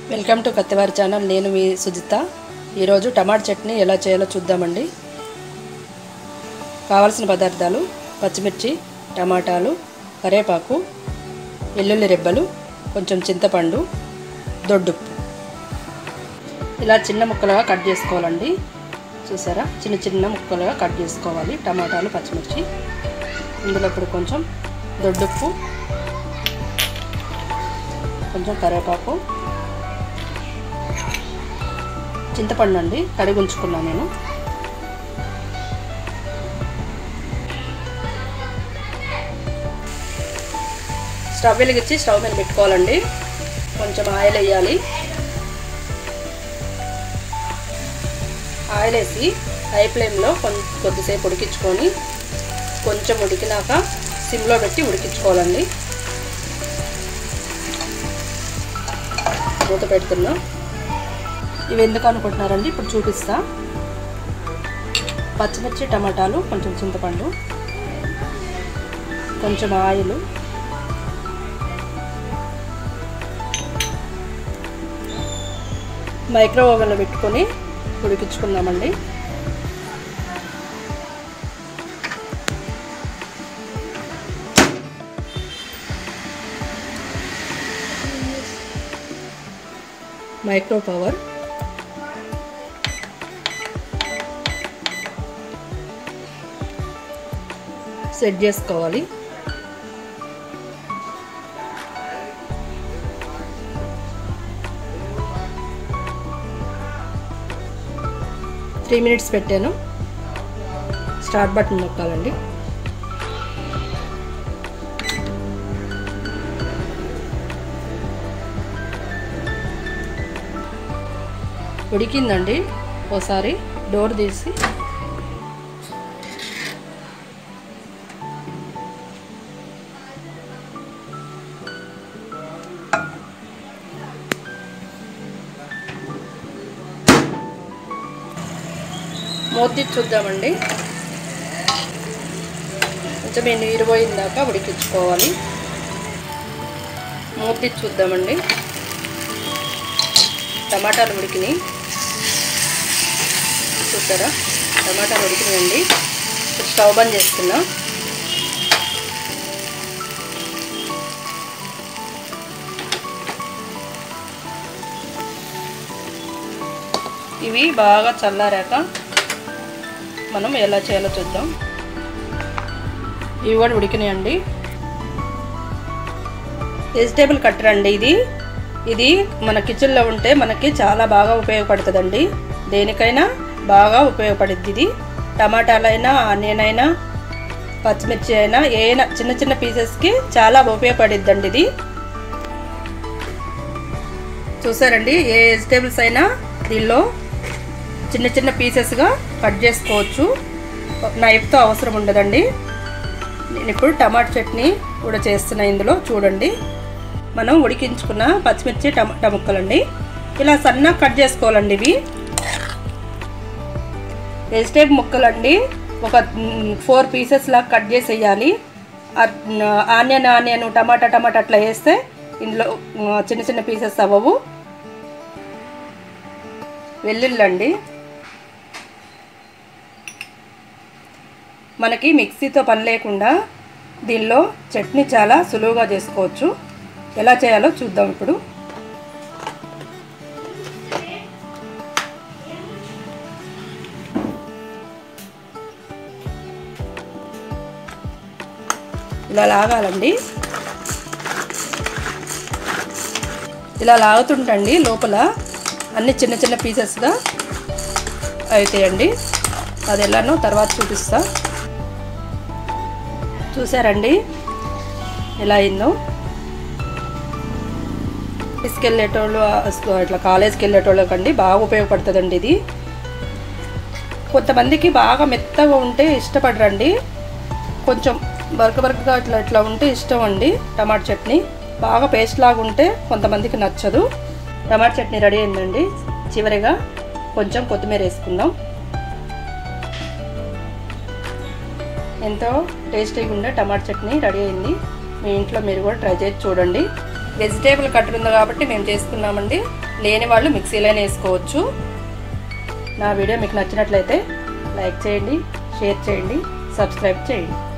welcome to కత్తివారి channel నేను మీ సుజిత ఈరోజు టమాటా చట్నీ ఎలా చేయాలో చూద్దామండి కావలసిన పదార్థాలు పచ్చిమిర్చి టమాటాలు కరివేపాకు వెల్లుల్లి రెబ్బలు కొంచెం చింతపండు దొడ్డుప్పు ఇలా చిన్న ముక్కలుగా కట్ చేసుకోవాలండి చూసారా చిన్న చిన్న ముక్కలుగా కట్ చేసుకోవాలి టమాటాలు పచ్చిమిర్చి ఇందులో ఇప్పుడు కొంచెం దొడ్డుప్పు కొంచెం కరివేపాకు చింతపండు అండి కడిగి ఉంచుకున్నాను నేను స్టవ్ వెలిగించి స్టవ్ మీద పెట్టుకోవాలండి కొంచెం ఆయిల్ వేయాలి ఆయిల్ వేసి హై ఫ్లేమ్లో కొంచెం కొద్దిసేపు ఉడికించుకొని కొంచెం ఉడికినాక సిమ్లో పెట్టి ఉడికించుకోవాలండి మూత పెడుతున్నాం ఇవి ఎందుకు అనుకుంటున్నారండి ఇప్పుడు చూపిస్తా పచ్చిమిర్చి టమాటాలు కొంచెం చింతపండు కొంచెం ఆయిల్ మైక్రో ఓవెన్లో పెట్టుకొని ఉడికించుకుందామండి మైక్రో పవర్ సెట్ చేసుకోవాలి త్రీ మినిట్స్ పెట్టాను స్టార్ట్ బటన్ నొక్కాలండి ఉడికిందండి ఓసారి డోర్ తీసి మూతి చూద్దామండి కొంచెం ఈ నీరు పోయిందాక ఉడికించుకోవాలి మూతి చూద్దామండి టమాటాలు ఉడికినాయి చూసారా టమాటాలు ఉడికినాయండి ఇప్పుడు స్టవ్ బంద్ చేస్తున్నా ఇవి బాగా చల్లారాక మనం ఎలా చేయాలో చూద్దాం ఇవి కూడా ఉడికినాయండి వెజిటేబుల్ కట్టర్ అండి ఇది ఇది మన కిచెన్లో ఉంటే మనకి చాలా బాగా ఉపయోగపడుతుందండి దేనికైనా బాగా ఉపయోగపడుద్ది ఇది టమాటాలైనా ఆనియన్ అయినా పచ్చిమిర్చి అయినా ఏమైనా చిన్న చిన్న పీసెస్కి చాలా ఉపయోగపడిద్దండి ఇది చూసారండి ఏ వెజిటేబుల్స్ అయినా దీనిలో చిన్న చిన్న పీసెస్గా కట్ చేసుకోవచ్చు నైఫ్తో అవసరం ఉండదండి నేను ఇప్పుడు టమాటా చట్నీ కూడా చేస్తున్నా ఇందులో చూడండి మనం ఉడికించుకున్న పచ్చిమిర్చి టమాటా ముక్కలండి ఇలా సన్నగా కట్ చేసుకోవాలండి ఇవి వెజిటేబుల్ ముక్కలండి ఒక ఫోర్ పీసెస్ లాగా కట్ చేసేయాలి ఆనియన్ ఆనియన్ టమాటా టమాటా అట్లా వేస్తే ఇందులో చిన్న చిన్న పీసెస్ అవ్వవు వెల్లుల్లండి మనకి మిక్సీతో పని లేకుండా దీనిలో చట్నీ చాలా సులువుగా చేసుకోవచ్చు ఎలా చేయాలో చూద్దాం ఇప్పుడు ఇలా లాగాలండి ఇలా లాగుతుంటండి లోపల అన్ని చిన్న చిన్న పీసెస్గా అవుతాయండి అది ఎలానో తర్వాత చూపిస్తా చూసారండి ఎలా అయిందో ఆఫీస్కి వెళ్ళేటోళ్ళు ఇట్లా కాలేజ్కి వెళ్ళేటోళ్ళకండి బాగా ఉపయోగపడుతుందండి ఇది కొంతమందికి బాగా మెత్తగా ఉంటే ఇష్టపడరండి కొంచెం బరక బరకగా ఇట్లా ఇట్లా ఉంటే ఇష్టం అండి టమాటా చట్నీ బాగా పేస్ట్ లాగా ఉంటే కొంతమందికి నచ్చదు టమాటా చట్నీ రెడీ అయిందండి చివరిగా కొంచెం కొత్తిమీర వేసుకుందాం ఎంతో టేస్టీగా ఉండే టమాటా చట్నీ రెడీ అయింది మీ ఇంట్లో మీరు కూడా ట్రై చేసి చూడండి వెజిటేబుల్ కట్టర్ ఉంది కాబట్టి మేము చేసుకున్నామండి లేని వాళ్ళు మిక్సీలోనే వేసుకోవచ్చు నా వీడియో మీకు నచ్చినట్లయితే లైక్ చేయండి షేర్ చేయండి సబ్స్క్రైబ్ చేయండి